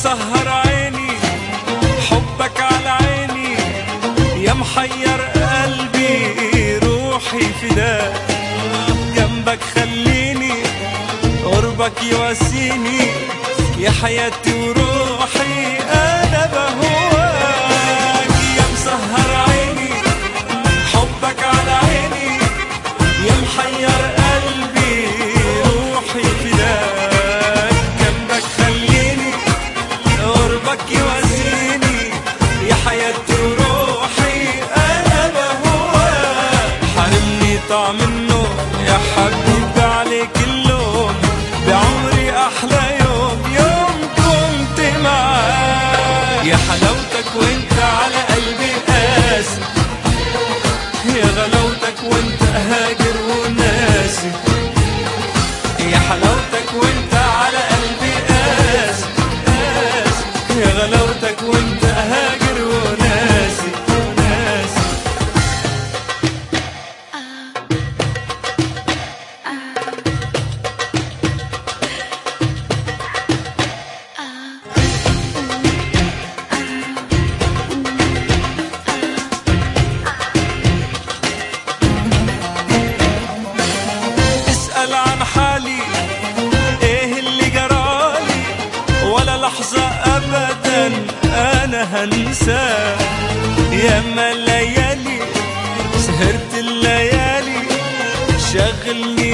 مسهر عيني حبك على عيني يا محير قلبي روحي فداك جنبك خليني قربك يواسيني يا حياتي وروحي انا بهواك يا مسهر عيني حبك على عيني يا محير قلبي روحي فداك جنبك خليني قربك يواسيني يا حياتي وروحي انا بهواك حرمني طعم النوم يا حبيبي عليك اللوم بعمري احلى يوم يوم كنت معاك يا حلاوتك وانت على قلبي قاسي يا غلاوتك وانت هاجر وناسي يا حلاوتك وانت على قلبي قاسي قاسي يا غلاوتك وانت هاجر وناسي وناسي اسأل عن حالي ايه اللي جرالي ولا لحظة ابدا انا هنساه ياما الليالي سهرت الليالي شغلني